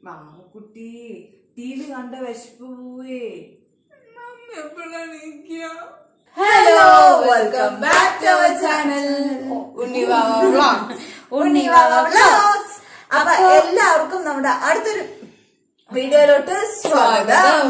മാമുക്കുട്ടി T V കണ്ട വിശപ്പ് പോവേ hello welcome back to our channel Unnivava vlogs Unnivava vlogs. അപ്പൊ എല്ലാവർക്കും നമ്മുടെ അടുത്തൊരു വീഡിയോയിലോട്ട് സ്വാഗതം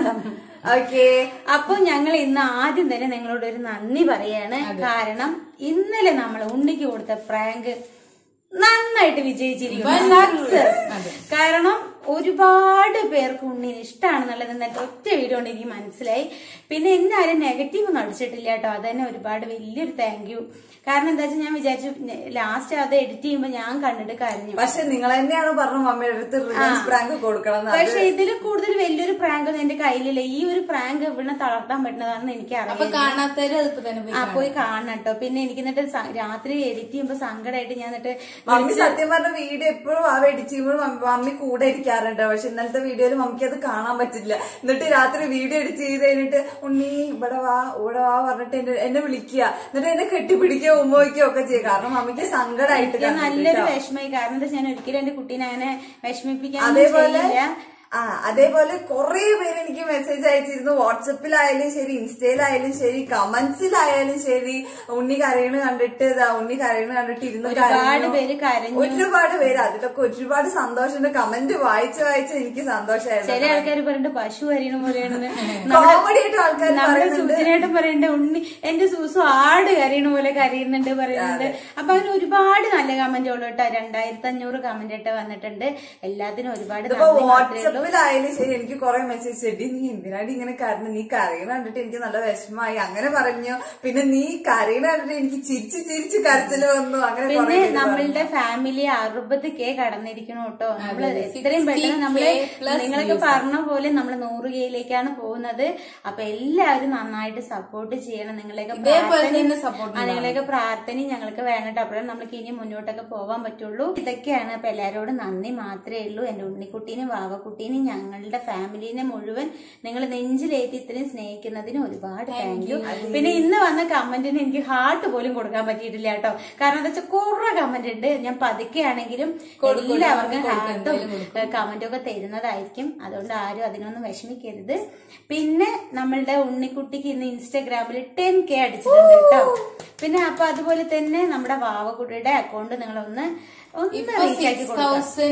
ഓക്കെ അപ്പൊ ഞങ്ങൾ ഇന്ന് ആദ്യം തന്നെ നിങ്ങളോട് ഒരു നന്ദി പറയാണ് കാരണം ഇന്നലെ നമ്മൾ ഉണ്ണിക്ക് കൊടുത്ത പ്രാങ്ക് നന്നായിട്ട് വിജയിച്ചിരിക്കുന്നു സക്സസ് കാരണം ഒരുപാട് പേർക്ക് ഉണ്ണിന് ഇഷ്ടമാണെന്നുള്ളത് ഇന്നത്തെ ഒറ്റ വീഡിയോ കൊണ്ട് എനിക്ക് മനസ്സിലായി പിന്നെ എന്നെ ആരും നെഗറ്റീവ് ഒന്നും അടിച്ചിട്ടില്ല കേട്ടോ അത് തന്നെ ഒരുപാട് വലിയൊരു താങ്ക് യു കാരണം എന്താ വെച്ചാൽ ഞാൻ വിചാരിച്ചു ലാസ്റ്റ് അത് എഡിറ്റ് ചെയ്യുമ്പോൾ ഞാൻ കണ്ടിട്ട് കരഞ്ഞു പക്ഷെ നിങ്ങൾ തന്നെയാണ് പറഞ്ഞു മമ്മിയുടെ അടുത്ത് റിവെഞ്ച് പ്രാങ്ക് കൊടുക്കണം എന്ന്. പക്ഷെ ഇതിൽ കൂടുതൽ വലിയൊരു പ്രാങ്ക് ഒന്നും എന്റെ കയ്യിലില്ല ഈ ഒരു പ്രാങ്ക് ഇവിടെ തളർത്താൻ പറ്റുന്നതാണെന്ന് എനിക്ക് അപ്പൊ അറിയാം കാണാത്തവര് അതിപ്പോ തന്നെ പോയി ആ പോയി കാണണം കേട്ടോ പിന്നെ എനിക്ക് എന്നിട്ട് സ- രാത്രി എഡിറ്റ് ചെയ്യുമ്പോ സങ്കടമായിട്ട് ഞാൻ എന്നിട്ട് മമ്മി സത്യം പറഞ്ഞ വീഡിയോ എപ്പോഴും ആ എഡിറ്റ് ചെയ്യുമ്പോൾ മമ്മി കൂടെ ഇരിക്കാറുണ്ട് പക്ഷെ ഇന്നലത്തെ വീഡിയോയിൽ മമ്മിക്ക് അത് കാണാൻ പറ്റില്ല എന്നിട്ട് രാത്രി വീഡിയോ എഡിറ്റ് ചെയ്ത് കഴിഞ്ഞിട്ട് ഉണ്ണി ഇവിടെ വാ ഇവിടെ വാ പറഞ്ഞിട്ട് എന്നെ എന്നെ വിളിക്കുക എന്നിട്ട് എന്നെ കെട്ടിപ്പിടിക്കുക ഉമ്മ വയ്ക്കുകയോ ഒക്കെ ചെയ്യും കാരണം മമ്മിക്ക് സങ്കടമായിട്ട് ഞാൻ നല്ലൊരു വിഷമമായി കാരണം എന്താ വെച്ചാൽ ഞാൻ ഒരിക്കലും എന്റെ കുട്ടീനെ അങ്ങനെ വിഷമിപ്പിക്കാൻ അതേപോലെ ചെയ്യില്ല ആ അതേപോലെ കുറെ പേര് എനിക്ക് മെസ്സേജ് അയച്ചിരുന്നു വാട്സപ്പിലായാലും ശരി ഇൻസ്റ്റയിലായാലും ശരി കമന്റ്സിലായാലും ശരി ഉണ്ണി കരയണ് കണ്ടിട്ട് ദാ ഉണ്ണി കരയണ് കണ്ടിട്ട് ഇരുന്ന് ഒരുപാട് കരഞ്ഞു. പേര് കരഞ്ഞു ഒരുപാട് പേര് അതിലൊക്കെ ഒരുപാട് സന്തോഷമുണ്ട് കമന്റ് വായിച്ച് വായിച്ച് എനിക്ക് ചില സന്തോഷമായിരുന്നു ആൾക്കാർ പറയുന്നുണ്ട് പശു അരിയണ പോലെയാണെന്ന് കോമഡി ആയിട്ട് ആൾക്കാർ നമ്മുടെ പറയുന്നുണ്ട് സൂചനയായിട്ട് പറയണ്ട ഉണ്ണി എന്റെ സൂസു ആട് കരയണ പോലെ കരയുന്നുണ്ട് പറയുന്നുണ്ട് അപ്പൊ അതിന് ഒരുപാട് നല്ല കമന്റുകൾ കേട്ടോ രണ്ടായിരത്തി അഞ്ഞൂറ് കമന്റ് ഇട്ട് വന്നിട്ടുണ്ട് എല്ലാത്തിനും ഒരുപാട് ഇപ്പൊ നന്ദി മാത്രമേ ഉള്ളൂ വാട്സപ്പിലായാലും ശരി എനിക്ക് കുറെ മെസ്സേജ് ചെടി നീ എന്തിനാടി ഇങ്ങനെ കരഞ്ഞു നീ കരയണ കണ്ടിട്ട് എനിക്ക് നല്ല വിഷമമായി അങ്ങനെ പറഞ്ഞു പിന്നെ നീ കരയണ കണ്ടിട്ട് എനിക്ക് ചിരിച്ച് ചിരിച്ച് കരച്ചില് വന്നു അങ്ങനെ പിന്നെ കുറെ പേര് പറഞ്ഞു. നമ്മളുടെ ഫാമിലി അറുപത് കെ കടന്നിരിക്കണം കേട്ടോ നമ്മള് എത്രയും പെട്ടെന്ന് നമ്മള് 60K plus നിങ്ങളൊക്കെ പറഞ്ഞ പോലെ നമ്മൾ നൂറ് കെയിലേക്കാണ് പോകുന്നത് അപ്പൊ എല്ലാവരും നന്നായിട്ട് സപ്പോർട്ട് ചെയ്യണം നിങ്ങളെയൊക്കെ ഇതേപോലെ പ്രാർത്ഥനയും- തന്നെ support ആ, നിങ്ങളെയൊക്കെ പ്രാർത്ഥനയും ഞങ്ങൾക്ക് വേണ്ടിട്ട് അപ്പോഴാണ് നമുക്ക് ഇനി മുന്നോട്ടൊക്കെ പോകാൻ പറ്റുള്ളൂ ഇതൊക്കെയാണ് അപ്പൊ എല്ലാവരോടും നന്ദി മാത്രമേ ഉള്ളൂ എന്റെ ഉണ്ണിക്കുട്ടീനും വാവക്കുട്ടീനും ഞങ്ങളുടെ ഫാമിലിനെ മുഴുവൻ നിങ്ങൾ നെഞ്ചിലേറ്റി ഇത്രയും സ്നേഹിക്കുന്നതിന് ഒരുപാട് താങ്ക് യു പിന്നെ ഇന്ന് വന്ന കമന്റിന് എനിക്ക് ഹാർട്ട് പോലും കൊടുക്കാൻ പറ്റിയിട്ടില്ല കേട്ടോ കാരണം എന്താ വെച്ചാൽ കുറെ കമന്റ് ഉണ്ട് ഞാൻ പതുക്കെയാണെങ്കിലും എല്ലാവർക്കും ഹാർട്ടും കമന്റും ഒക്കെ തരുന്നതായിരിക്കും അതുകൊണ്ട് ആരും അതിനൊന്നും വിഷമിക്കരുത് പിന്നെ നമ്മളുടെ ഉണ്ണിക്കുട്ടിക്ക് ഇന്ന് ഇൻസ്റ്റാഗ്രാമിൽ ടെൻ കെ അടിച്ചിട്ടുണ്ട് കേട്ടോ പിന്നെ അപ്പൊ അതുപോലെ തന്നെ നമ്മുടെ വാവക്കുട്ടിയുടെ അക്കൗണ്ട് നിങ്ങളൊന്ന് ഒന്ന് ഇപ്പൊ റീച്ച് ആക്കി സിക്സ് കൊടുക്കാം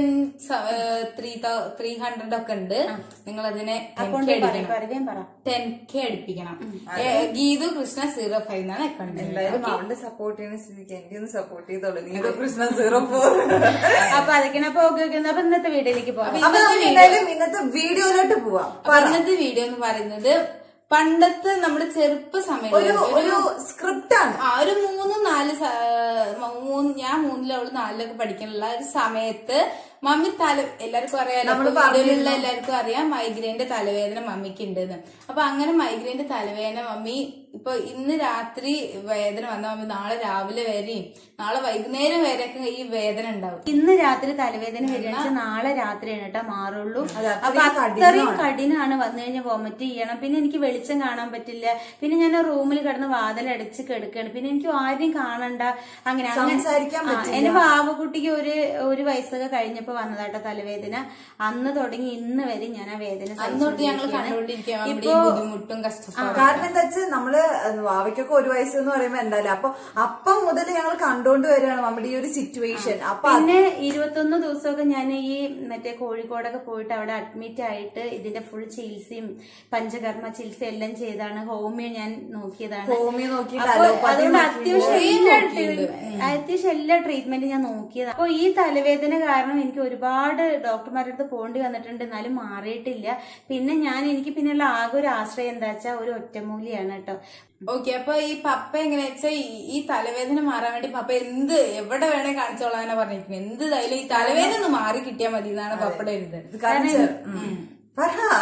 തൗസൻഡ് ത്രീ ത്രീ ഹൺഡ്രഡ് ഒക്കെ ഉണ്ട് നിങ്ങൾ അതിനെ അക്കൗണ്ട് പറയും പറയുകയും പറ ടെൻ കെ അടുപ്പിക്കണം ഏ, ഗീതു കൃഷ്ണ സീറോ ഫൈവ് എന്നാണ് അക്കൗണ്ട് എന്തായാലും അവന്റെ സപ്പോർട്ട് ചെയ്യുന്ന സ്ഥിതിക്ക് എന്റെ ഒന്ന് സപ്പോർട്ട് ചെയ്തോളൂ നീ കൃഷ്ണ സീറോ ഫോർ അപ്പൊ അതൊക്കെയാണ് അപ്പൊ ഓക്കെ ഓക്കെ അപ്പൊ ഇന്നത്തെ വീഡിയോയിലേക്ക് പോകാം അപ്പൊ നമുക്ക് എന്തായാലും ഇന്നത്തെ വീഡിയോയിലോട്ട് പോവാം അപ്പൊ ഇന്നത്തെ വീഡിയോ എന്ന് പറയുന്നത് പണ്ടത്തെ നമ്മുടെ ചെറുപ്പ ഒരു സമയത്ത് ഒരു സ്ക്രിപ്റ്റ് ആണ് ആ ഒരു മൂന്ന് നാല് സ- മൂന്ന് ഞാൻ മൂന്നിലോ അവള് നാലിലൊക്കെ പഠിക്കാനുള്ള ഒരു സമയത്ത് മമ്മി തല എല്ലാവർക്കും അറിയാലോ നമ്മള് ഇപ്പൊ വീടുകളിലുള്ള എല്ലാവർക്കും അറിയാം മൈഗ്രെയിന്റെ തലവേദന മമ്മിക്ക് ഉണ്ടെന്ന് അപ്പൊ അങ്ങനെ മൈഗ്രെയിന്റെ തലവേദന മമ്മി ഇപ്പൊ ഇന്ന് രാത്രി വേദന വന്ന മമ്മി നാളെ രാവിലെ വരെയും നാളെ വൈകുന്നേരം വരെയൊക്കെ ഈ വേദന ഉണ്ടാവും ഇന്ന് രാത്രി തലവേദന വരികയാണെന്ന് വെച്ചാൽ നാളെ രാത്രിയാണ് കേട്ടോ മാറുള്ളൂ അത് അപ്പൊ അത്രയും അത്രയും കഠിനമാണ് വന്നു കഴിഞ്ഞാൽ വൊമിറ്റ് ചെയ്യണം പിന്നെ എനിക്ക് വെളിച്ചം കാണാൻ പറ്റില്ല പിന്നെ ഞാൻ റൂമിൽ കിടന്ന് വാതിലടച്ച് കിടക്കുകയാണ് പിന്നെ എനിക്ക് ആരെയും കാണണ്ട അങ്ങനെ അങ്ങനെ സംസാരിക്കാൻ ആ, എന്റെ വാവക്കുട്ടിക്ക് ഒരു ഒരു വയസ്സൊക്കെ കഴിഞ്ഞപ്പോ വന്നതാട്ടോ തലവേദന അന്ന് തുടങ്ങി ഇന്ന് വരെ ഞാൻ ആ വേദന അന്ന് തൊട്ട് ഞങ്ങൾ സഹിച്ചുകൊണ്ടിരിക്കുകയാണ്. കണ്ടുകൊണ്ടിരിക്കുക നമ്മുടെ ഈ ബുദ്ധിമുട്ടും കഷ്ടപ്പാടും കാരണം എന്താ വെച്ചാൽ നമ്മള് വാവയ്ക്കൊക്കെ ഒരു വയസ്സ് എന്ന് പറയുമ്പോ എന്തായാലും അപ്പൊ അപ്പം മുതൽ ഞങ്ങൾ കണ്ടുകൊണ്ട് വരികയാണ് നമ്മുടെ ഈ ഒരു സിറ്റുവേഷൻ അപ്പൊ അത് പിന്നെ ഇരുപത്തൊന്ന് ദിവസമൊക്കെ ഞാൻ ഈ മറ്റേ കോഴിക്കോടൊക്കെ പോയിട്ട് അവിടെ അഡ്മിറ്റ് ആയിട്ട് ഇതിന്റെ ഫുൾ ചികിത്സയും പഞ്ചകർമ്മ ചികിത്സ എല്ലാം ചെയ്താണ് ഹോമിയോ ഞാൻ നോക്കിയതാണ് ഹോമിയോ നോക്കിയിട്ട് അപ്പൊ അലോപ്പതി അതുകൊണ്ട് നോക്കി. അത്യാവശ്യം എല്ലാ ട്രീ- അത്യാവശ്യം എല്ലാ ട്രീറ്റ്മെന്റും ഞാൻ നോക്കിയതാണ് അപ്പൊ ഈ തലവേദന കാരണം എനിക്ക് ഒരുപാട് ഡോക്ടർമാരുടെ അടുത്ത് പോണ്ടി വന്നിട്ടുണ്ട് എന്നാലും മാറിയിട്ടില്ല പിന്നെ ഞാൻ എനിക്ക് പിന്നെയുള്ള ആകെ ഒരു ആശ്രയം എന്താ വെച്ചാൽ ഒരു ഒറ്റമൂലിയാണ് കേട്ടോ ഓക്കെ അപ്പൊ ഈ പപ്പ എങ്ങനെയാ വെച്ചാ ഈ- ഈ തലവേദന മാറാൻ വേണ്ടി പപ്പ എന്ത് എവിടെ വേണേ കാണിച്ചോളാനാ പറഞ്ഞിരിക്കുന്നത് എന്ത് തൈലും ഈ തലവേദന ഒന്ന് മാറി കിട്ടിയാൽ മതി എന്നാണ് പപ്പയുടെ ഒരു ഇത് കാരണം ചെ- ഉം. പറ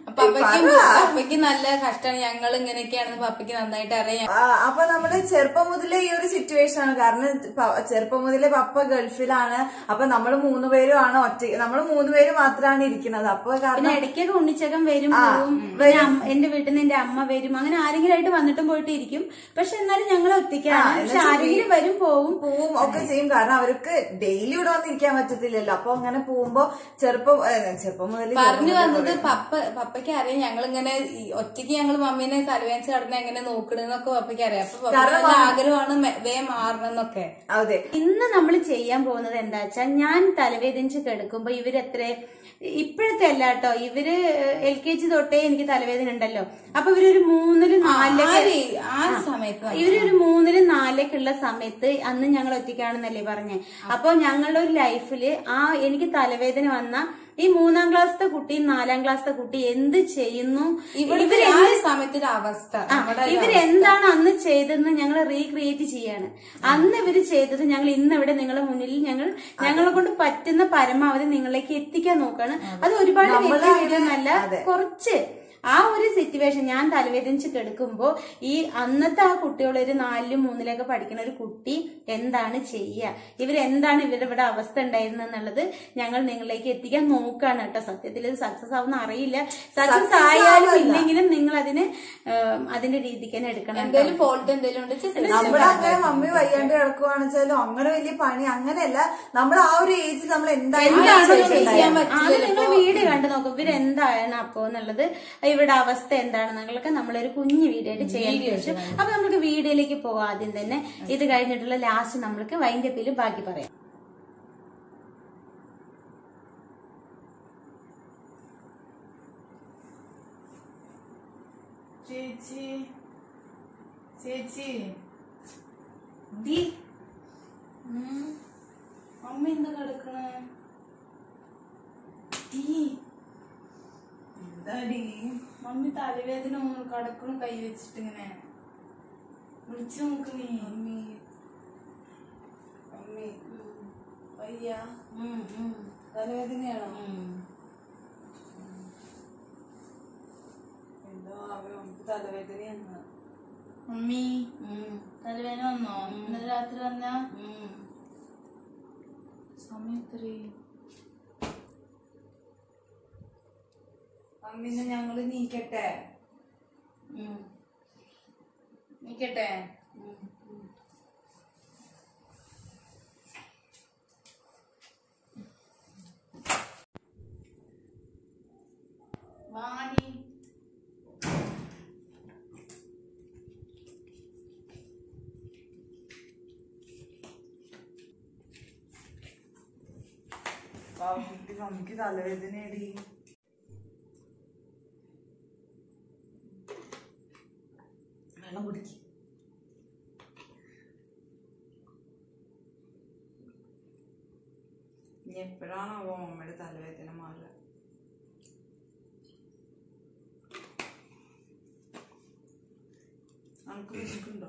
അപ്പൊ പപ്പയ്ക്ക് പപ്പയ്ക്ക് നല്ല കഷ്ടമാണ് ഞങ്ങൾ ഇങ്ങനെയൊക്കെയാണെന്ന് പപ്പയ്ക്ക് നന്നായിട്ട് അറിയാം ആ, അപ്പൊ നമ്മള് ചെറുപ്പം മുതലേ ഈ ഒരു സിറ്റുവേഷൻ ആണ് കാരണം പ- ചെറുപ്പം മുതലേ പപ്പ ഗൾഫിലാണ് അപ്പൊ നമ്മള് മൂന്നുപേരും ഒറ്റ നമ്മള് മൂന്നുപേര് മാത്രമാണ് ഇരിക്കുന്നത് അപ്പൊ പിന്നെ കാരണം ഇടയ്ക്കൊക്കെ ഉണ്ണിച്ചകം വരും പോവും പിന്നെ അമ്മ- എന്റെ വീട്ടിൽ നിന്ന് എന്റെ അമ്മ വരും അങ്ങനെ ആരെങ്കിലും ആയിട്ട് വന്നിട്ടും പോയിട്ട് ഇരിക്കും പക്ഷെ എന്നാലും ഞങ്ങൾ ഒറ്റയ്ക്കാണ് പക്ഷെ ആരെങ്കിലും വരും പോവും പോവും ഒക്കെ ചെയ്യും കാരണം അവർക്ക് ഡെയിലി ഇവിടെ വന്നിരിക്കാൻ പറ്റത്തില്ലല്ലോ അപ്പൊ അങ്ങനെ പോകുമ്പോ ചെറുപ്പം ഏ, ചെറുപ്പം മുതലേ പറഞ്ഞു വന്നത് പപ്പ പപ്പയ്ക്ക് അറിയാം ഞങ്ങൾ ഇങ്ങനെ ഒറ്റയ്ക്ക് ഞങ്ങൾ മമ്മീനെ തലവേദന കടന്ന് എങ്ങനെ നോക്കണെന്നൊക്കെ പപ്പയ്ക്ക് അറിയാം അപ്പൊ പപ്പയ്ക്ക് നല്ല ആഗ്രഹമാണ് മെ- വേഗം മാറണമെന്നൊക്കെ അതെ ഇന്ന് നമ്മൾ ചെയ്യാൻ പോകുന്നത് എന്താ വെച്ചാൽ ഞാൻ തലവേദനിച്ച് കിടക്കുമ്പോ ഇവരെത്ര ഇപ്പോഴത്തെ അല്ല കേട്ടോ ഇവര് എൽ കെ ജി തൊട്ടേ എനിക്ക് തലവേദന ഉണ്ടല്ലോ അപ്പൊ ഇവരൊരു മൂന്നിലും നാലിലൊക്കെ ആര് ആ സമയത്ത് ഇവരൊരു മൂന്നിലും നാലിലേക്കുള്ള സമയത്ത് അന്ന് ഞങ്ങൾ ഒറ്റയ്ക്കാണെന്നല്ലേ പറഞ്ഞേ അപ്പൊ ഞങ്ങളുടെ ഒരു ലൈഫില് ആ എനിക്ക് തലവേദന വന്ന ഈ മൂന്നാം ക്ലാസ്സിലെ കുട്ടിയും നാലാം ക്ലാസ്സിലെ കുട്ടി എന്ത് ചെയ്യുന്നു ഇവിടെ ആ ഒരു സമയത്ത് ഒരു അവസ്ഥ ആ, നമ്മുടെ ഇവരെന്താണ് അന്ന് ചെയ്തതെന്ന് ഞങ്ങൾ റീക്രിയേറ്റ് ചെയ്യാണ് അന്ന് ഇവര് ചെയ്തത് ഞങ്ങൾ ഇന്ന് ഇവിടെ നിങ്ങളുടെ മുന്നിൽ ഞങ്ങൾ ഞങ്ങളെ കൊണ്ട് പറ്റുന്ന പരമാവധി നിങ്ങളിലേക്ക് എത്തിക്കാൻ നോക്കാണ് അത് ഒരുപാട് വലിയ വീഡിയോ എന്നല്ല കുറച്ച് ആ ഒരു സിറ്റുവേഷൻ ഞാൻ തലവേദനിച്ച് കിടക്കുമ്പോ ഈ അന്നത്തെ ആ കുട്ടികൾ ഒരു നാലിലും മൂന്നിലൊക്കെ പഠിക്കുന്ന ഒരു കുട്ടി എന്താണ് ചെയ്യുക ഇവരെന്താണ് ഇവരുടെ ഇവിടെ അവസ്ഥ ഉണ്ടായിരുന്നത് എന്നുള്ളത് ഞങ്ങൾ നിങ്ങളിലേക്ക് എത്തിക്കാൻ നോക്കാണ് കേട്ടോ സത്യത്തിൽ ഇത് സക്സസ് ആവുന്ന അറിയില്ല സക്സസ് ആയാലും ഇല്ലെങ്കിലും നിങ്ങൾ അതിന് ഏം, അതിന്റെ രീതിക്ക് തന്നെ എടുക്കണം കേട്ടോ. എന്തെങ്കിലും ഫോൾട്ട് എന്തെങ്കിലും ഉണ്ടെങ്കിൽ നമ്മുടെ അങ്ങനെ മമ്മി വയ്യാണ്ട് കിടക്കുവാണെച്ചാലും അങ്ങനെ വലിയ പണി അങ്ങനെയല്ല നമ്മൾ ആ ഒരു ഏജിൽ നമ്മൾ എന്തായാലും എന്താണോ ചെയ്തിട്ടുണ്ടായിരുന്നു. ചെയ്യാൻ ആ, അത് പറ്റില്ല നിങ്ങൾ വീഡിയോ കണ്ടു നോക്കും ഇവരെന്താണ് അപ്പോ എന്നുള്ളത് ഇവരുടെ അവസ്ഥ എന്താണെന്നുള്ളതൊക്കെ നമ്മളൊരു കുഞ്ഞു വീഡിയോ ആയിട്ട് ചെയ്യാൻ വിചാരിച്ചു അപ്പൊ നമുക്ക് വീഡിയോയിലേക്ക് പോകാം ആദ്യം തന്നെ ഇത് കഴിഞ്ഞിട്ടുള്ള ലാസ്റ്റ് നമ്മൾക്ക് വൈൻഡപ്പിൽ ബാക്കി പറയാം ചേച്ചി ചേച്ചി ഡി ഉം. അമ്മ എന്താ കിടക്കണേ എന്താടി മമ്മി തലവേദന കടക്കണ കൈ വെച്ചിട്ട് ഇങ്ങനെ വിളിച്ചു നോക്ക് നീ മമ്മി മമ്മി വയ്യ തലവേദനയാണോ എന്തോ അവ നമുക്ക് തലവേദനയാണ് മമ്മി തലവേദന വന്നോ ഇന്നലെ രാത്രി വന്ന സമയം എത്രയായി അമ്മിന്ന് ഞങ്ങള് നീക്കട്ടെ നീക്കട്ടെ വാടി കുട്ടി മമ്മിക്ക് തലവേദനയടി വെള്ളം കുടിക്ക് ഇനി എപ്പോഴാണാവോ അമ്മയുടെ തലവേദന മാറുക നമുക്ക് വിശക്കുണ്ടോ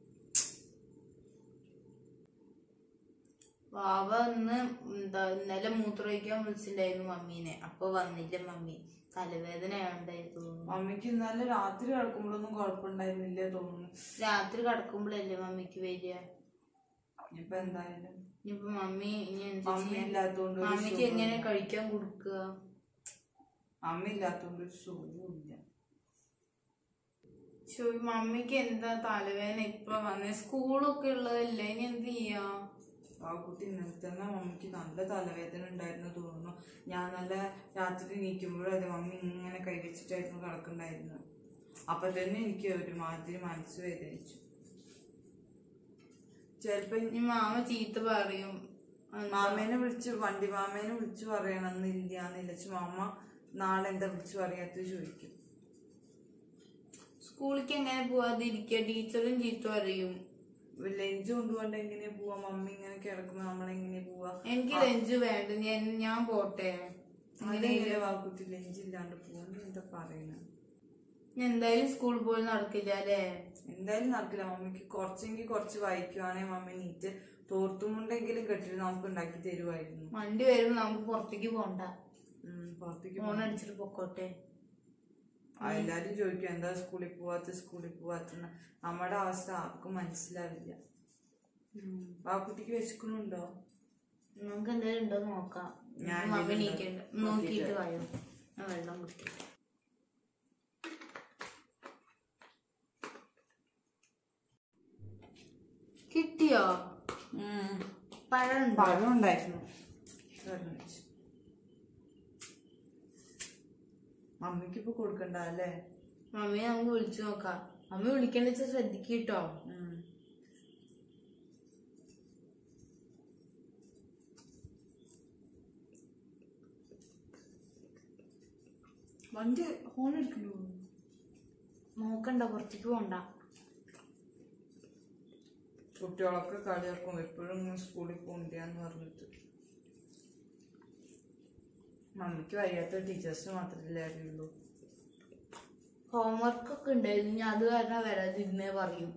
വാവ ഇന്ന് എന്താ ഇന്നലെ മൂത്രമൊഴിക്കാൻ വിളിച്ചിട്ടുണ്ടായിരുന്നു മമ്മീനെ അപ്പൊ വന്നില്ല മമ്മി തലവേദനയാണ്ടായി തോന്നുന്നു മമ്മിക്ക് ഇന്നലെ രാത്രി കിടക്കുമ്പോഴൊന്നും കുഴപ്പമുണ്ടായിരുന്നില്ല തോന്നുന്നു രാത്രി കിടക്കുമ്പോഴല്ലേ മമ്മിക്ക് വരിക ഇനിയിപ്പൊ എന്തായാലും ഇനിയിപ്പൊ മമ്മി ഇനി എന്താ മമ്മി ചെയ്യാ? ഇല്ലാത്തോണ്ട് ഒരു മമ്മിക്ക് എങ്ങനെ കഴിക്കാൻ കൊടുക്കുക അമ്മ ഇല്ലാത്തോണ്ട് ഒരു സുഖമില്ല ചോ മമ്മിക്ക് എന്താ തലവേദന ഇപ്പൊ വന്നേ സ്കൂളൊക്കെ ഉള്ളതല്ലേ ഇനി എന്ത് ചെയ്യാ ആ കുട്ടി ഇന്നലെ തന്നെ മമ്മിക്ക് നല്ല തലവേദന ഉണ്ടായിരുന്നു തോന്നുന്നു ഞാൻ നല്ല രാത്രി നീക്കുമ്പോഴും അതെ മമ്മി ഇങ്ങനെ കൈവച്ചിട്ടായിരുന്നു കിടക്കുന്നുണ്ടായിരുന്നു അപ്പൊ തന്നെ എനിക്ക് ഒരുമാതിരി മനസ്സ് വേദനിച്ചു ചിലപ്പോ ഇനി മാമ ചീത്ത പറയും എന്താ? മാമേനെ വിളിച്ച് വണ്ടി മാമേനെ വിളിച്ചു പറയണമെന്നില്ല എന്നില്ല മാമ നാളെ എന്താ വിളിച്ചു പറയാത്തത് ചോദിക്കും സ്കൂളിലേക്ക് എങ്ങനെ പോവാതിരിക്കുക ടീച്ചറും ചീത്ത പറയും ലഞ്ച് കൊണ്ടുപോകണ്ട എങ്ങനെയാ പോവാ മമ്മി ഇങ്ങനെ കിടക്കുമ്പോ നമ്മളെങ്ങനെയാ പോവാ എനിക്ക് ലഞ്ച് വേണ്ട ഞാൻ ഞാൻ പോട്ടെ അതെങ്ങനെ വാക്കുട്ടി ലഞ്ച് ഇല്ലാണ്ട് പോവാന്ന് എന്താ പറയുന്നത് ഞാൻ എന്തായാലും സ്കൂളിൽ പോയി നടക്കില്ല അല്ലേ എന്തായാലും നടക്കില്ല മമ്മിക്ക് കുറച്ചെങ്കിൽ കുറച്ച് വായിക്കുവാണെങ്കിൽ മമ്മി നീറ്റ് തോർത്തുമുണ്ടെങ്കിലും കെട്ടിട്ട് നമുക്ക് ഉണ്ടാക്കി തരുമായിരുന്നു വണ്ടി വരുമ്പോ നമുക്ക് പുറത്തേക്ക് പോണ്ട ഉം, പുറത്തേക്ക് ഫോൺ അടിച്ചിട്ട് പൊക്കോട്ടെ എല്ലാരും ചോദിക്കും എന്താ സ്കൂളിൽ പോവാത്ത സ്കൂളിൽ പോവാത്ത നമ്മുടെ അവസ്ഥ ആർക്കും മനസ്സിലാവില്ല ആ കുട്ടിക്ക് വിശക്കണുണ്ടോ നമുക്ക് എന്തെങ്കിലും ഉണ്ടോ നോക്കാം ഞാൻ മമ്മി ഇതിലുണ്ട്. നീക്കണ്ട നോക്കിയിട്ട് വായോ ഞാൻ വെള്ളം കുടിക്കട്ടെ കിട്ടിയോ പഴം ഉണ്ടോ? പഴം ഉണ്ടായിരുന്നു ഒരെണ്ണം വെച്ച്. മമ്മിക്ക് ഇപ്പൊ കൊടുക്കണ്ട അല്ലേ മമ്മിയെ നമുക്ക് വിളിച്ചു നോക്കാം മമ്മി വിളിക്കണ്ട വെച്ചാൽ ശ്രദ്ധിക്കട്ടോ ഉം. വണ്ടി ഹോൺ എടുക്കണ്ടോ നോക്കണ്ട പുറത്തേക്ക് പോണ്ട കുട്ടികളൊക്കെ കളിയാക്കും എപ്പോഴും ഇങ്ങനെ സ്കൂളിൽ പോകണ്ടെന്ന് പറഞ്ഞിട്ട് മമ്മിക്ക് വയ്യാത്ത ടീച്ചേഴ്സ് മാത്രമല്ലേ അറിയുള്ളൂ ഹോംവർക്ക് ഒക്കെ ഉണ്ടായിരുന്നു ഞാൻ അത് കാരണം വരാതിരുന്നേ പറയും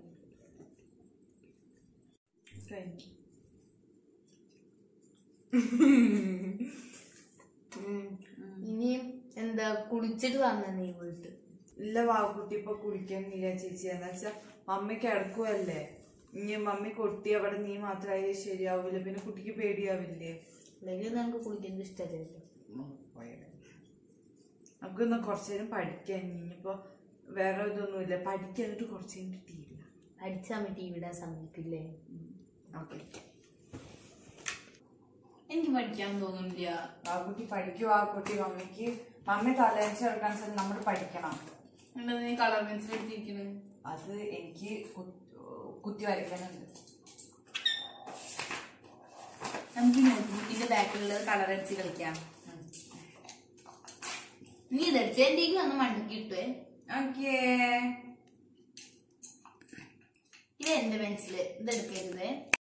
കഴിഞ്ഞു ഇനി എന്താ കുളിച്ചിട്ട് വന്ന നീ വീട്ട് ഇല്ല വാക്കുട്ടി ഇപ്പൊ കുടിക്കുന്നില്ല ചേച്ചി എന്ന് വെച്ചാ മമ്മി കിടക്കുവല്ലേ ഇനി മമ്മി കൊട്ടി അവിടെ നീ മാത്രമായി ശരിയാവൂല പിന്നെ കുട്ടിക്ക് പേടിയാവില്ലേ അല്ലെങ്കിൽ നമുക്ക് കുളിക്കുന്നത് ഇഷ്ടമല്ലല്ലോ നമുക്കൊന്ന് കുറച്ചു നേരം പഠിക്കാൻ ഇനിയിപ്പോ വേറെ ഇതൊന്നുമില്ല പഠിക്കാനിട്ട് കുറച്ച് കഴിഞ്ഞിട്ട് തീരില്ല അടിച്ചാൽ അമ്മ ടി വിടാൻ സമ്മതിക്കില്ലേ ഓക്കെ എനിക്ക് പഠിക്കാൻ തോന്നുന്നില്ല വാക്കുട്ടി പഠിക്കുവാ കുട്ടി മമ്മിക്ക് മമ്മി തലേച്ച് എടുക്കാൻ സാർ നമ്മൾ പഠിക്കണം എന്താ നീ കളർ പെൻസിൽ എടുത്തിരിക്കുന്നത് അത് എനിക്ക് കു- കുത്തി വരയ്ക്കാനുണ്ട് നമുക്ക് നോട്ട്ബുക്കിന്റെ ബാക്കിലുള്ളത് കളർ അടിച്ച് കളിക്കാം നീ ഇതടിച്ച് എന്റെ വന്ന് മണ്ടക്ക് കിട്ടുവേ ഓക്കേ ഇത് എന്റെ പെൻസില് ഇതെടുക്കരുത്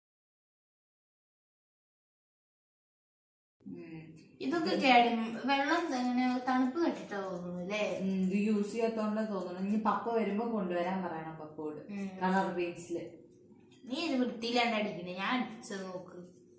ഇതൊക്കെ കേടി വെള്ളം എങ്ങനെ തണുപ്പ് കെട്ടിട്ടാ തോന്നുന്നു അല്ലേ ഇത് യൂസ് ചെയ്യാത്തോണ്ടാ തോന്നുന്നു ഇനി പപ്പ വരുമ്പോ കൊണ്ടുവരാൻ പറയണം പപ്പോട് കളർ പെയിന്റ്സില് നീ ഇത് വൃത്തിയിലാണ്ട് അടിക്കണേ ഞാൻ അടിച്ചത് നോക്ക്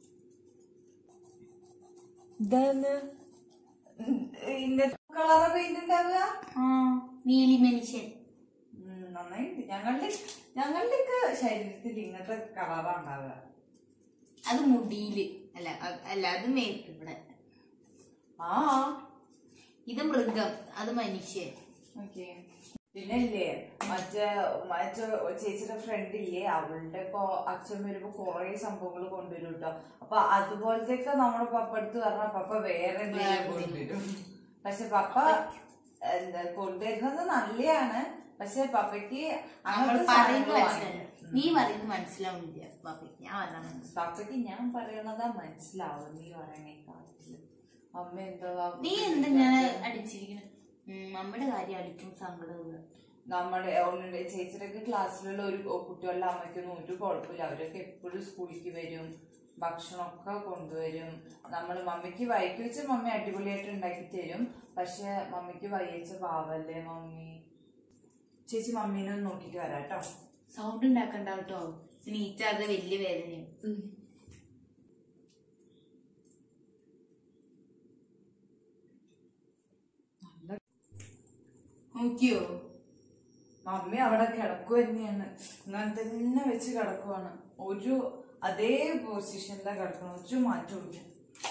ഇതാണ് ഇന്നത്തെ കളർ പെയിന്റ് ഉണ്ടാവുക ആ നീലി മനുഷ്യൻ ഉം, നന്നായിണ്ട് ഞങ്ങളുടെ ഞങ്ങളുടെയൊക്കെ ശരീരത്തിൽ ഇങ്ങനത്തെ കളറാ ഉണ്ടാവുക അത് മുടിയില് അല്ല അത് അല്ല അത് മേത്ത് ഇവിടെ ആ ഇത് മൃഗം അത് മനുഷ്യൻ ഓക്കെ പിന്നെ ഇല്ലേ മറ്റേ മറ്റേ ചേച്ചിയുടെ ഫ്രണ്ട് ഇല്ലേ അവളുടെ ഇപ്പൊ അച്ഛൻ വരുമ്പോ കൊറേ സംഭവങ്ങൾ കൊണ്ടുവരും കേട്ടോ അപ്പൊ അതുപോലത്തെയൊക്കെ നമ്മുടെ പപ്പ അടുത്ത് പറഞ്ഞ പപ്പ വേറെ എന്തെങ്കിലും കൊണ്ടുവരും പക്ഷെ പപ്പ എന്താ കൊണ്ടുവരുന്നത് നല്ലതാണ് പക്ഷെ പപ്പയ്ക്ക് നമ്മൾ അങ്ങനത്തെ പറയുന്നത് സാധനങ്ങൾ മനസ്സിലാവില്ല നീ പറയുന്നത് മനസ്സിലാവില്ല ബാപ്പി ഞാൻ പറഞ്ഞ മനസ്സിലാവും പപ്പയ്ക്ക് ഞാൻ പറയണതാ മനസ്സിലാവും നീ പറയണേക്കാട്ടില് അമ്മ എന്താ നീ എന്തിങ്ങനെ അടിച്ചിരിക്കുന്നത് നമ്മുടെ കാര്യം അടിക്കും സങ്കടമില്ല നമ്മുടെ ഓൾറെഡി ചേച്ചിയുടെ ക്ലാസ്സിലുള്ള ഒരു കുട്ടികളുടെ അമ്മയ്ക്കൊന്നും ഒരു കുഴപ്പമില്ല അവരൊക്കെ എപ്പോഴും സ്കൂളിലേക്ക് വരും ഭക്ഷണമൊക്കെ കൊണ്ടുവരും നമ്മൾ മമ്മിക്ക് വൈകി വെച്ച് മമ്മി അടിപൊളിയായിട്ട് ഉണ്ടാക്കി തരും പക്ഷെ മമ്മിക്ക് വയ്യച്ച പാവല്ലേ മമ്മി ചേച്ചി മമ്മീനെ ഒന്ന് നോക്കിട്ട് വരാം കേട്ടോ സൗണ്ട് ഉണ്ടാക്കണ്ട കേട്ടോ നീറ്റാതെ വലിയ വേദനയും നോക്കിയോ മമ്മി അവിടെ കിടക്കുക തന്നെയാണ് അങ്ങനെ തന്നെ വെച്ച് കിടക്കുവാണ് ഒരു അതേ പൊസിഷനിലാണ് കിടക്കണം ഒരു മാറ്റവും ഇല്ല